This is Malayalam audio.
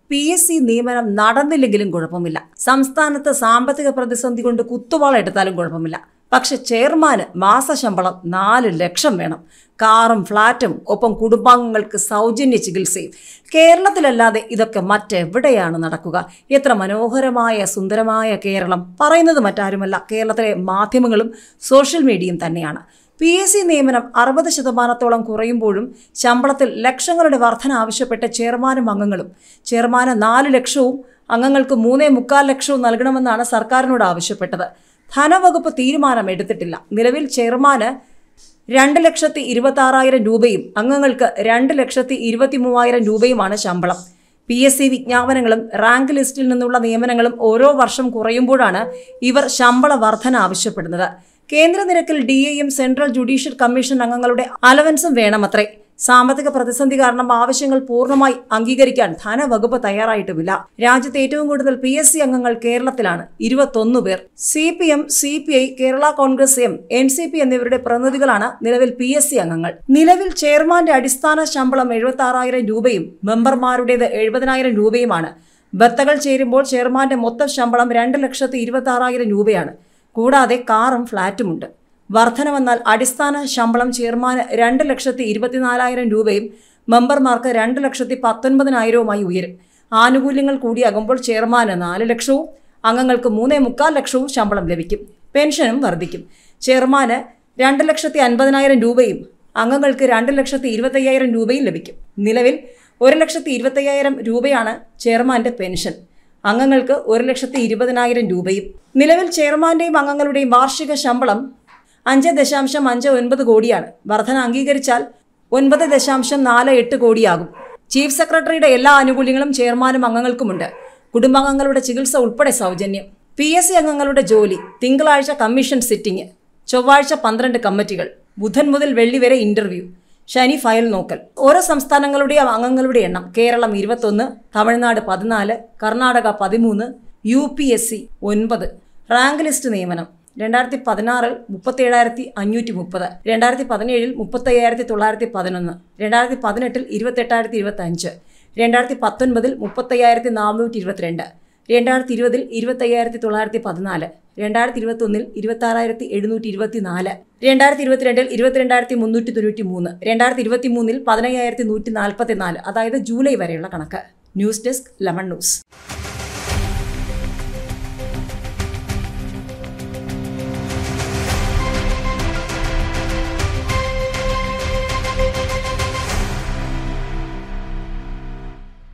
പി എസ് സി നിയമനം നടന്നില്ലെങ്കിലും കുഴപ്പമില്ല സംസ്ഥാനത്ത് സാമ്പത്തിക പ്രതിസന്ധി കൊണ്ട് കുത്തുവാള എടുത്താലും കുഴപ്പമില്ല പക്ഷെ ചെയർമാന് മാസശമ്പളം നാല് ലക്ഷം വേണം കാറും ഫ്ളാറ്റും ഒപ്പം കുടുംബാംഗങ്ങൾക്ക് സൗജന്യ ചികിത്സയും കേരളത്തിലല്ലാതെ ഇതൊക്കെ മറ്റെവിടെയാണ് നടക്കുക എത്ര മനോഹരമായ സുന്ദരമായ കേരളം പറയുന്നത് മറ്റാരുമല്ല കേരളത്തിലെ മാധ്യമങ്ങളും സോഷ്യൽ മീഡിയയും തന്നെയാണ് പി എസ് സി നിയമനം അറുപത് ശതമാനത്തോളം കുറയുമ്പോഴും ശമ്പളത്തിൽ ലക്ഷങ്ങളുടെ വർധന ആവശ്യപ്പെട്ട ചെയർമാനും അംഗങ്ങളും ചെയർമാന് നാല് ലക്ഷവും അംഗങ്ങൾക്ക് മൂന്നേ മുക്കാൽ ലക്ഷവും നൽകണമെന്നാണ് സർക്കാരിനോട് ആവശ്യപ്പെട്ടത് ധനവകുപ്പ് തീരുമാനം എടുത്തിട്ടില്ല നിലവിൽ ചെയർമാന് രണ്ട് ലക്ഷത്തി ഇരുപത്തി ആറായിരം രൂപയും അംഗങ്ങൾക്ക് രണ്ട് ലക്ഷത്തി ഇരുപത്തി മൂവായിരം രൂപയുമാണ് ശമ്പളം പി എസ് സി വിജ്ഞാപനങ്ങളും റാങ്ക് ലിസ്റ്റിൽ നിന്നുള്ള നിയമനങ്ങളും ഓരോ വർഷം കുറയുമ്പോഴാണ് ഇവർ ശമ്പള വർധന ആവശ്യപ്പെടുന്നത് കേന്ദ്ര നിരക്കിൽ ഡി എയും സെൻട്രൽ ജുഡീഷ്യൽ കമ്മീഷൻ അംഗങ്ങളുടെ അലവൻസും വേണമത്രേ സാമ്പത്തിക പ്രതിസന്ധി കാരണം ആവശ്യങ്ങൾ പൂർണ്ണമായി അംഗീകരിക്കാൻ ധനവകുപ്പ് തയ്യാറായിട്ടുമില്ല രാജ്യത്ത് ഏറ്റവും കൂടുതൽ പി എസ് സി അംഗങ്ങൾ കേരളത്തിലാണ് ഇരുപത്തൊന്ന് പേർ C P M C P I Kerala Congress M N C P എന്നിവരുടെ പ്രതിനിധികളാണ് നിലവിൽ പി എസ് സി അംഗങ്ങൾ നിലവിൽ ചെയർമാന്റെ അടിസ്ഥാന ശമ്പളം എഴുപത്തി ആറായിരം രൂപയും മെമ്പർമാരുടേത് എഴുപതിനായിരം രൂപയുമാണ് ബത്തകൾ ചേരുമ്പോൾ ചെയർമാന്റെ മൊത്തം ശമ്പളം രണ്ട് ലക്ഷത്തി ഇരുപത്തി ആറായിരം രൂപയാണ് കൂടാതെ കാറും ഫ്ളാറ്റുമുണ്ട് വർധന വന്നാൽ അടിസ്ഥാന ശമ്പളം ചെയർമാന് രണ്ട് ലക്ഷത്തി ഇരുപത്തിനാലായിരം രൂപയും മെമ്പർമാർക്ക് രണ്ട് ലക്ഷത്തി പത്തൊൻപതിനായിരവുമായി ഉയരും ആനുകൂല്യങ്ങൾ കൂടിയാകുമ്പോൾ ചെയർമാന് നാല് ലക്ഷവും അംഗങ്ങൾക്ക് മൂന്നേ മുക്കാൽ ലക്ഷവും ശമ്പളം ലഭിക്കും പെൻഷനും വർദ്ധിക്കും ചെയർമാന് രണ്ട് ലക്ഷത്തി അൻപതിനായിരം രൂപയും അംഗങ്ങൾക്ക് രണ്ട് ലക്ഷത്തി ഇരുപത്തയ്യായിരം രൂപയും ലഭിക്കും നിലവിൽ ഒരു ലക്ഷത്തി ഇരുപത്തയ്യായിരം രൂപയാണ് ചെയർമാന്റെ പെൻഷൻ അംഗങ്ങൾക്ക് ഒരു ലക്ഷത്തി ഇരുപതിനായിരം രൂപയും നിലവിൽ ചെയർമാന്റെയും അംഗങ്ങളുടെയും വാർഷിക ശമ്പളം അഞ്ച് ദശാംശം അഞ്ച് ഒൻപത് കോടിയാണ് വർധന അംഗീകരിച്ചാൽ ഒൻപത് ദശാംശം നാല് എട്ട് കോടിയാകും ചീഫ് സെക്രട്ടറിയുടെ എല്ലാ ആനുകൂല്യങ്ങളും ചെയർമാനും അംഗങ്ങൾക്കുമുണ്ട് കുടുംബാംഗങ്ങളുടെ ചികിത്സ ഉൾപ്പെടെ സൗജന്യം പി എസ് സി അംഗങ്ങളുടെ ജോലി തിങ്കളാഴ്ച കമ്മീഷൻ സിറ്റിംഗ് ചൊവ്വാഴ്ച പന്ത്രണ്ട് കമ്മിറ്റികൾ ബുധൻ മുതൽ വെള്ളി വരെ ഇന്റർവ്യൂ ശനി ഫയൽ നോക്കൽ ഓരോ സംസ്ഥാനങ്ങളുടെയും അംഗങ്ങളുടെ എണ്ണം കേരളം ഇരുപത്തൊന്ന് തമിഴ്നാട് പതിനാല് കർണാടക പതിമൂന്ന് യു പി എസ് സി ഒൻപത് റാങ്ക് ലിസ്റ്റ് നിയമനം രണ്ടായിരത്തി പതിനാറിൽ മുപ്പത്തേഴായിരത്തി അഞ്ഞൂറ്റി മുപ്പത് രണ്ടായിരത്തി പതിനേഴിൽ മുപ്പത്തയ്യായിരത്തി തൊള്ളായിരത്തി പതിനൊന്ന് രണ്ടായിരത്തി പതിനെട്ടിൽ ഇരുപത്തെട്ടായിരത്തി ഇരുപത്തി അഞ്ച് രണ്ടായിരത്തി പത്തൊൻപതിൽ മുപ്പത്തയ്യായിരത്തി നാനൂറ്റി ഇരുപത്തിരണ്ട് രണ്ടായിരത്തി ഇരുപതിൽ ഇരുപത്തയ്യായിരത്തി തൊള്ളായിരത്തി പതിനാല് രണ്ടായിരത്തി ഇരുപത്തി ഒന്നിൽ ഇരുപത്തി ആറായിരത്തി എഴുന്നൂറ്റി ഇരുപത്തി നാല് രണ്ടായിരത്തി ഇരുപത്തിരണ്ടിൽ ഇരുപത്തിരണ്ടായിരത്തി മുന്നൂറ്റി തൊണ്ണൂറ്റി മൂന്ന് രണ്ടായിരത്തി ഇരുപത്തി മൂന്നിൽ പതിനയ്യായിരത്തി നൂറ്റി നാൽപ്പത്തി നാല് അതായത് ജൂലൈ വരെയുള്ള കണക്ക് ന്യൂസ് ഡെസ്ക് ലെമൺ ന്യൂസ്